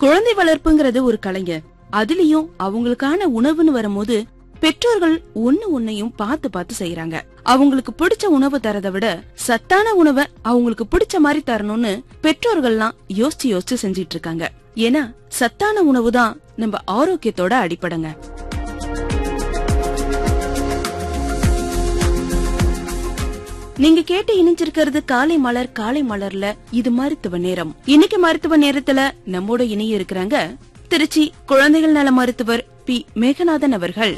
குழந்தை வளர்ப்புங்கிறது ஒரு கலைங்க அதுலயும் அவங்களுக்கான உணவுன்னு வரும்போது பெற்றோர்கள் ஒண்ணு ஒன்னையும் பார்த்து பார்த்து செய்யறாங்க அவங்களுக்கு பிடிச்ச உணவு தரதை விட சத்தான உணவை அவங்களுக்கு பிடிச்ச மாதிரி தரணும்னு பெற்றோர்கள்லாம் யோசிச்சு யோசிச்சு செஞ்சிட்டு இருக்காங்க ஏன்னா சத்தான உணவு தான் நம்ம ஆரோக்கியத்தோட அடிப்படைங்க நீங்க கேட்டு இணைஞ்சிருக்கிறது காலை மலர் காலை மலர்ல இது மருத்துவ நேரம் இன்னைக்கு மருத்துவ நேரத்துல நம்மோட இணைய இருக்கிறாங்க திருச்சி குழந்தைகள் நல மருத்துவர் பி மேகநாதன் அவர்கள்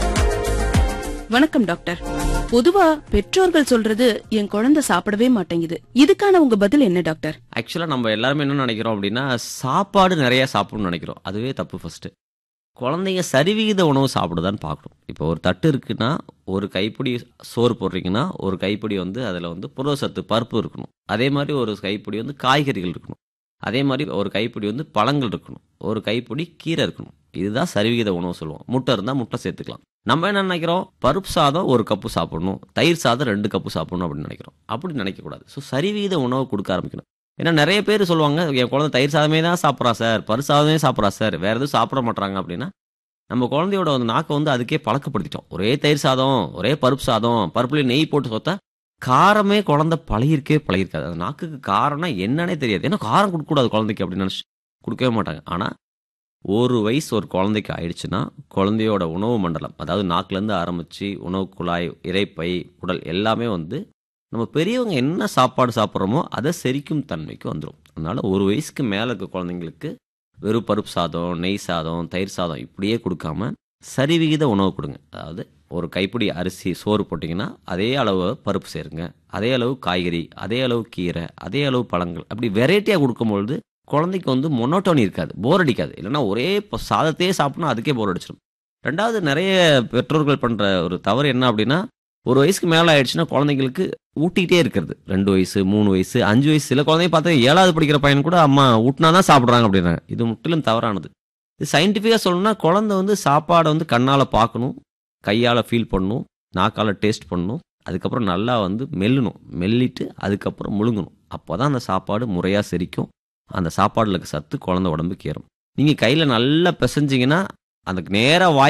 வணக்கம் டாக்டர் பொதுவா பெற்றோர்கள் சொல்றது என் குழந்தை சாப்பிடவே மாட்டேங்குது இதுக்கான உங்க பதில் என்ன டாக்டர் ஆக்சுவலாக நம்ம எல்லாருமே என்ன நினைக்கிறோம் அப்படின்னா சாப்பாடு நிறைய சாப்பிடணும்னு நினைக்கிறோம் அதுவே தப்பு ஃபர்ஸ்ட் குழந்தைங்க சரிவிகித உணவு சாப்பிடுதான்னு பார்க்கணும் இப்போ ஒரு தட்டு இருக்குன்னா ஒரு கைப்பிடி சோறு போடுறீங்கன்னா ஒரு கைப்பிடி வந்து அதில் வந்து புரதசத்து பருப்பு இருக்கணும் அதே மாதிரி ஒரு கைப்பிடி வந்து காய்கறிகள் இருக்கணும் அதே மாதிரி ஒரு கைப்பிடி வந்து பழங்கள் இருக்கணும் ஒரு கைப்பிடி கீரை இருக்கணும் இதுதான் சரிவிகித உணவு சொல்லுவோம் முட்டை இருந்தால் முட்டை சேர்த்துக்கலாம் நம்ம என்ன நினைக்கிறோம் பருப்பு சாதம் ஒரு கப்பு சாப்பிடணும் தயிர் சாதம் ரெண்டு கப்பு சாப்பிடணும் அப்படின்னு நினைக்கிறோம் அப்படி நினைக்கக்கூடாது ஸோ சரிவிகித உணவு கொடுக்க ஆரம்பிக்கணும் ஏன்னா நிறைய பேர் சொல்லுவாங்க என் குழந்தை தயிர் சாதமே தான் சாப்பிட்றா சார் பரு சாதமே சாப்பிட்றா சார் வேற எதுவும் சாப்பிட மாட்டாங்க அப்படின்னா நம்ம குழந்தையோட வந்து நாக்கை வந்து அதுக்கே பழக்கப்படுத்திட்டோம் ஒரே தயிர் சாதம் ஒரே பருப்பு சாதம் பருப்புலேயே நெய் போட்டு சொத்தா காரமே குழந்தை பழகிருக்கே பழகிருக்காது அந்த நாக்குக்கு காரம்னா என்னன்னே தெரியாது ஏன்னா காரம் கொடுக்கக்கூடாது குழந்தைக்கு அப்படின்னு நினச்சி கொடுக்கவே மாட்டாங்க ஆனால் ஒரு வயசு ஒரு குழந்தைக்கு ஆயிடுச்சுன்னா குழந்தையோட உணவு மண்டலம் அதாவது நாக்குலேருந்து ஆரம்பித்து உணவு குழாய் இறைப்பை உடல் எல்லாமே வந்து நம்ம பெரியவங்க என்ன சாப்பாடு சாப்பிட்றோமோ அதை செரிக்கும் தன்மைக்கு வந்துடும் அதனால ஒரு வயசுக்கு மேலே இருக்க குழந்தைங்களுக்கு வெறும் பருப்பு சாதம் நெய் சாதம் தயிர் சாதம் இப்படியே கொடுக்காம சரிவிகித உணவு கொடுங்க அதாவது ஒரு கைப்பிடி அரிசி சோறு போட்டிங்கன்னா அதே அளவு பருப்பு சேருங்க அதே அளவு காய்கறி அதே அளவு கீரை அதே அளவு பழங்கள் அப்படி வெரைட்டியாக கொடுக்கும்பொழுது குழந்தைக்கு வந்து மொனோட்டோனி இருக்காது போர் அடிக்காது இல்லைன்னா ஒரே இப்போ சாதத்தையே சாப்பிட்னா அதுக்கே போர் அடிச்சிடும் ரெண்டாவது நிறைய பெற்றோர்கள் பண்ணுற ஒரு தவறு என்ன அப்படின்னா ஒரு வயசுக்கு மேலே ஆயிடுச்சுன்னா குழந்தைங்களுக்கு ஊட்டிக்கிட்டே இருக்கிறது ரெண்டு வயசு மூணு வயசு அஞ்சு வயசு சில குழந்தைங்க பார்த்தா ஏழாவது படிக்கிற பையன் கூட அம்மா ஊட்டினா தான் சாப்பிட்றாங்க அப்படின்னாங்க இது முற்றிலும் தவறானது இது சயின்டிஃபிக்காக சொல்லணும்னா குழந்தை வந்து சாப்பாடை வந்து கண்ணால் பார்க்கணும் கையால் ஃபீல் பண்ணணும் நாக்கால் டேஸ்ட் பண்ணணும் அதுக்கப்புறம் நல்லா வந்து மெல்லணும் மெல்லிட்டு அதுக்கப்புறம் முழுங்கணும் அப்போ தான் அந்த சாப்பாடு முறையாக செரிக்கும் அந்த சாப்பாடில் இருக்க சத்து குழந்தை உடம்புக்கு ஏறும் நீங்கள் கையில் நல்லா பிசைஞ்சிங்கன்னா அந்த நேராக வாய்